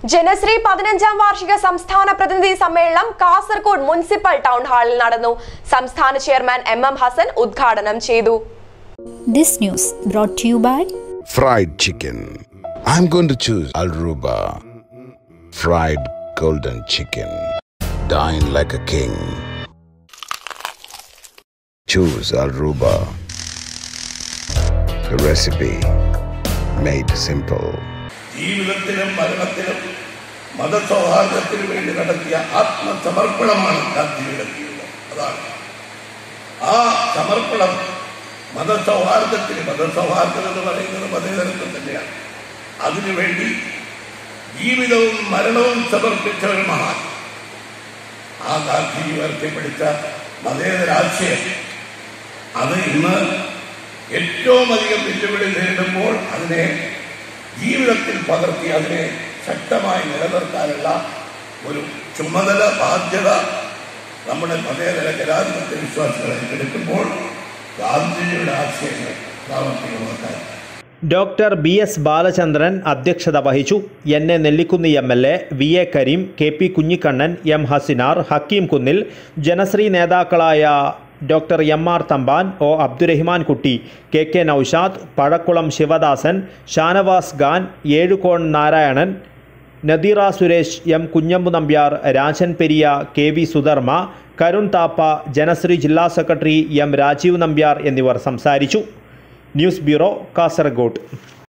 ജനശ്രീ പതിനഞ്ചാം വാർഷിക സംസ്ഥാന പ്രതിനിധി സമ്മേളനം കാസർഗോഡ് മുനിസിപ്പൽ ടൗൺ ഹാളിൽ നടന്നു സംസ്ഥാന ചെയർമാൻ എം എം ഹസൻ ഉദ്ഘാടനം ചെയ്തു This news brought to you by Fried chicken. I'm going to choose Alruba. Fried golden chicken. Dine like a king. Choose Alruba. The recipe made simple. ജീവിതത്തിനും മരണത്തിനും മതസൗഹാർദ്ദത്തിനു വേണ്ടി നടത്തിയ ആത്മസമർപ്പണമാണ് ഗാന്ധിയുടെ ജീവിതം അതാണ് ആ സമർപ്പണം മതസൗഹാർദ്ദത്തിന് മതസൗഹാർദ്ദം എന്ന് പറയുന്നത് മതേതരത്വം തന്നെയാണ് അതിനുവേണ്ടി ജീവിതവും മരണവും സമർപ്പിച്ച ഒരു മഹാൻ ആ ഗാന്ധി ഉയർത്തിപ്പിടിച്ച മതേതരാശയം അത് ഇന്ന് ഏറ്റവും അധികം വെല്ലുവിളി നേരിടുമ്പോൾ അതിനെ ജീവിതത്തിൽ പകർത്തി അതിനെ ശക്തമായി നിലനിർത്താനുള്ള ഒരു ചുമതല ബാധ്യത നമ്മുടെ മതേതര ജനാധിപത്യ വിശ്വാസികൾ ഏറ്റെടുക്കുമ്പോൾ ഗാന്ധിജിയുടെ ആശയങ്ങൾ പ്രാവർത്തികമാക്കാൻ ഡോക്ടർ ബി എസ് ബാലചന്ദ്രൻ അധ്യക്ഷത വഹിച്ചു N A Nellikkunnu M L A V A Kareem K P Kunhikannan M Hassainar Hakeem Kunnil Janasree നേതാക്കളായ doctor M R Thampan O Abdurahiman Kutty K K Noushad Pazhakulam Sivadasan Shanavas Khan Ezhukone Narayanan Nadeera Suresh M Kunhambu Nambiar Rajan Periya K V Sudharma Karun Thapa Janasree ജില്ലാ സെക്രട്ടറി എം രാജീവ് നമ്പ്യാർ എന്നിവർ സംസാരിച്ചു ന്യൂസ് ബ്യൂറോ കാസർഗോഡ്